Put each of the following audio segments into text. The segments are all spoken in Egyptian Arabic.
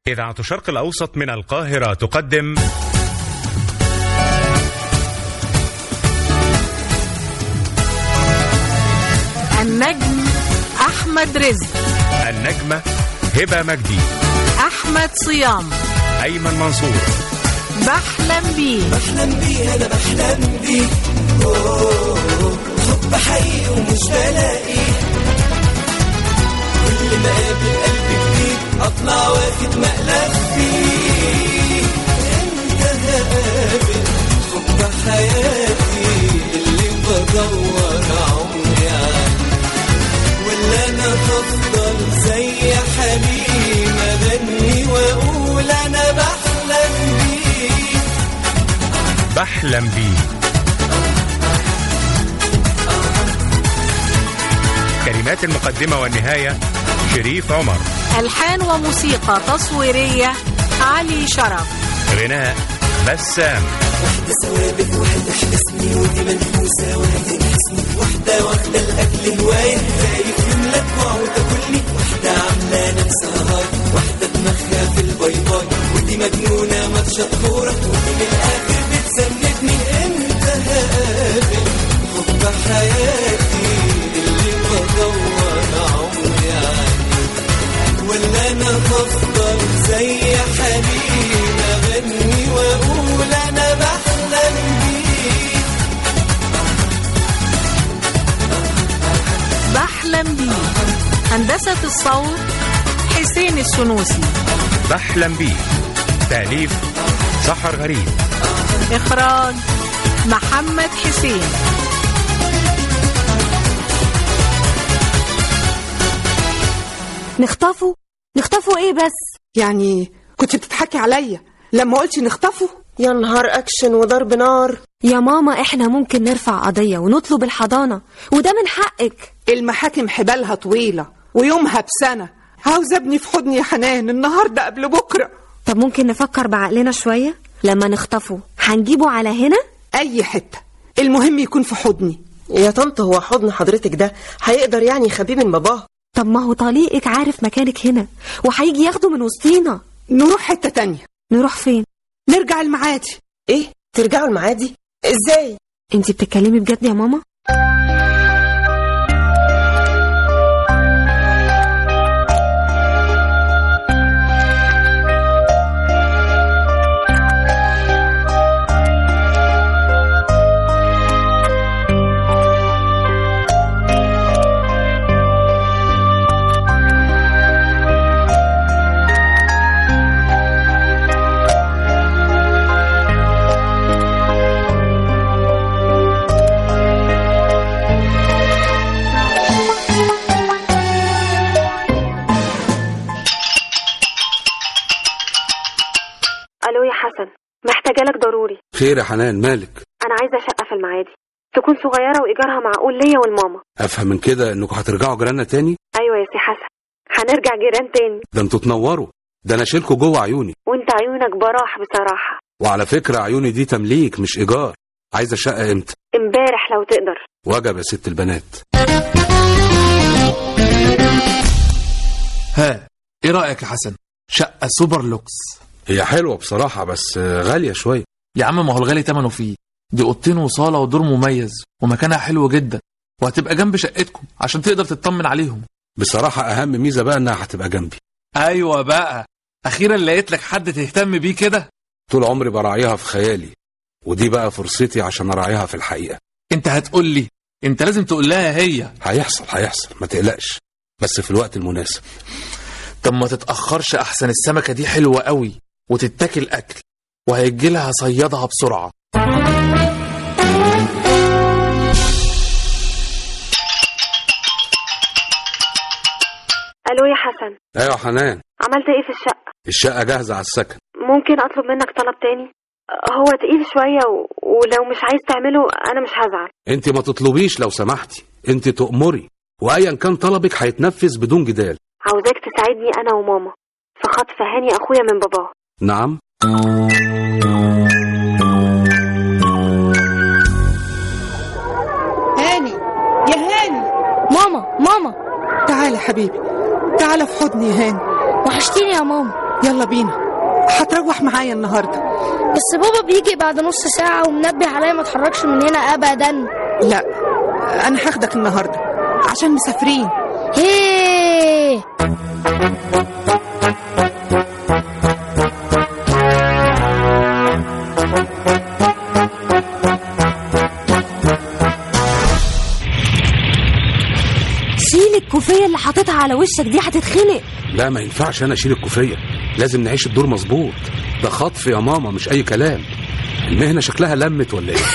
إذاعة الشرق الأوسط من القاهرة تقدم النجم أحمد رزق النجمة هبة مجدي أحمد صيام أيمن منصور بحلم بيه بحلم بيه انا بحلم بيه أوه، حب حقيقي ومش بلاقيه كل ما اقابل قلب جديد اطلع واخد مقلب فيه انت هقابل حب حياتي اللي بدور عمري عنه ولا انا هفضل زي حليم اغني واقول انا بحلم بيه بحلم بيه كلمات المقدمة والنهاية شريف عمر ألحان وموسيقى تصويرية علي شرف غناء بسام واحدة ثوابت واحدة حبسني ودي منحوسة واحدة نحسني واحدة واخدة الأكل هواية خايف يملى دموع وتاكلني واحدة عاملة نفسها هاي واحدة دماغها في الباي باي ودي مجنونة ماتشة كورة ودي من الآخر بتسندني انت هقابل حب حياتي اللي بدور عمري عنه ولا انا هفضل زي حليم اغني واقول انا بحلم بيه بحلم بيه هندسة الصوت حسين السنوسي بحلم بيه تأليف سحر غريب إخراج محمد حسين نخطفه نخطفه ايه بس يعني كنت بتضحكي عليا لما قلتي نخطفه يا نهار اكشن وضرب نار يا ماما احنا ممكن نرفع قضية ونطلب الحضانة وده من حقك المحاكم حبالها طويلة ويومها بسنة عاوزة ابني في حضني يا حنان النهاردة قبل بكرة طب ممكن نفكر بعقلنا شوية لما نخطفه هنجيبه على هنا أي حتة المهم يكون في حضني يا طنط هو حضن حضرتك ده هيقدر يعني يخبيه من باباه طب ما هو طليقك عارف مكانك هنا وهيجي ياخده من وسطينا نروح حتة تانية نروح فين نرجع المعادي ايه ترجعوا المعادي ازاي انتي بتتكلمي بجد يا ماما الو يا حسن محتاجه لك ضروري خير يا حنان مالك انا عايزه شقه في المعادي تكون صغيره وايجارها معقول ليا والماما افهم من كده انكم هترجعوا جيراننا تاني ايوه يا سي حسن هنرجع جيران تاني ده انتوا تنوروا ده انا شيلكوا جوه عيوني وانت عيونك براح بصراحه وعلى فكره عيوني دي تمليك مش ايجار عايزه شقه امتى امبارح لو تقدر وجب يا ست البنات ها ايه رأيك يا حسن شقة سوبر لوكس هي حلوه بصراحه بس غاليه شويه يا عم ما هو الغالي تمنه فيه دي اوضتين وصالة ودور مميز ومكانها حلو جدا وهتبقى جنب شقتكم عشان تقدر تطمن عليهم بصراحه اهم ميزه بقى انها هتبقى جنبي ايوه بقى اخيرا لقيت لك حد تهتم بيه كده طول عمري براعيها في خيالي ودي بقى فرصتي عشان اراعيها في الحقيقه انت هتقول لي انت لازم تقول لها هي هيحصل هيحصل ما تقلقش بس في الوقت المناسب طب ما تتأخرش احسن السمكة دي حلوة قوي وتتاكل اكل وهيجي لها صيادها بسرعة الو يا حسن ايوه يا حنان عملت ايه في الشقه الشقه جاهزه على السكن ممكن اطلب منك طلب تاني هو تقيل شويه و... ولو مش عايز تعمله انا مش هزعل انت ما تطلبيش لو سمحتي انت تؤمري وايا كان طلبك هيتنفذ بدون جدال عاوزاك تساعدني انا وماما في خطف هاني اخويا من باباه نعم هاني يا هاني ماما ماما تعالى حبيبي تعالى في حضني يا هاني وحشتيني يا ماما يلا بينا هتروح معايا النهارده بس بابا بيجي بعد نص ساعة ومنبه عليا ما اتحركش من هنا أبدا لا انا هاخدك النهارده عشان مسافرين هيه شيل الكوفية اللي حاططها على وشك دي هتتخنق لا ما ينفعش انا اشيل الكوفيه لازم نعيش الدور مظبوط ده خطف يا ماما مش اي كلام المهنه شكلها لمت ولا ايه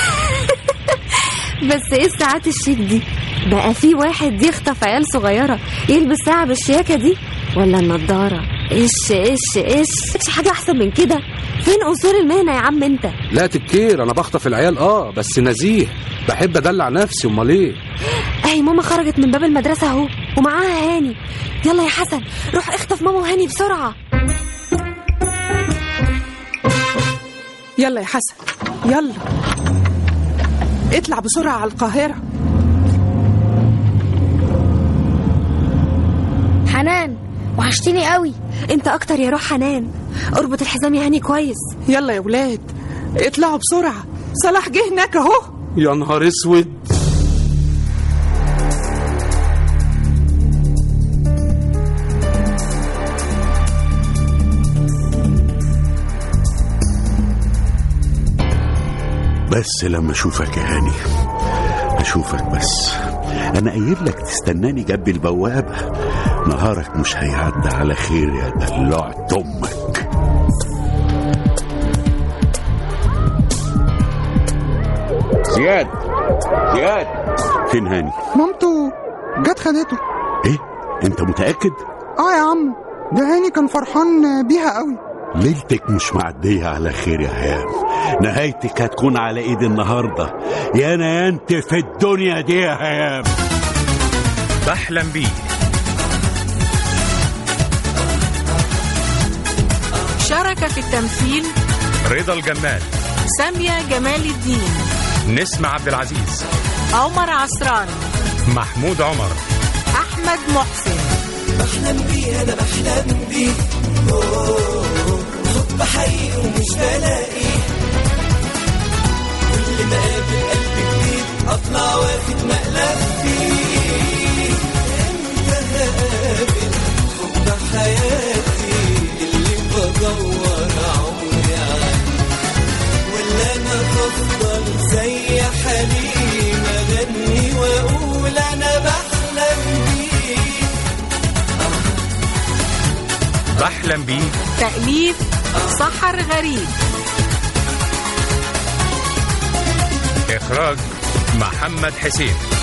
بس ايه الساعات الشيك دي بقى في واحد يخطف عيال صغيرة يلبس ساعة بالشياكة دي ولا النضارة ايش ايش ايش مش حاجة احسن من كده فين اصول المهنة يا عم انت لا تكير انا بخطف العيال اه بس نزيه بحب ادلع نفسي امال ايه اهي ماما خرجت من باب المدرسة اهو ومعاها هاني يلا يا حسن روح اخطف ماما وهاني بسرعة يلا يا حسن يلا اطلع بسرعه على القاهره حنان وحشتني قوي انت اكتر يا روح حنان اربط الحزام يا هاني كويس يلا يا ولاد اطلعوا بسرعه صلاح جه هناك اهو يا نهار اسود بس لما اشوفك يا هاني اشوفك بس انا قايل لك تستناني جنب البوابه نهارك مش هيعدي على خير يا دلوع امك زياد زياد فين هاني مامته جت خدته ايه انت متاكد اه يا عم ده هاني كان فرحان بيها قوي ليلتك مش معديه على خير يا هيام نهايتك هتكون على ايد النهارده يا انا يا انت في الدنيا دي يا هيام بحلم بيه شارك في التمثيل رضا الجمال سامية جمال الدين نسمة عبد العزيز عمر عصران محمود عمر أحمد محسن بحلم بيه انا بحلم بيه أوه، حب حقيقي ومش بلاقيه كل ما اقابل قلب جديد اطلع واخد مقلب فيه امتى هقابل حب حياتي اللي بدور عمري عنه ولا انا هفضل زي حليم اغني واقول انا بحلم بيه بحلم بيه تأليف سحر غريب إخراج محمد حسين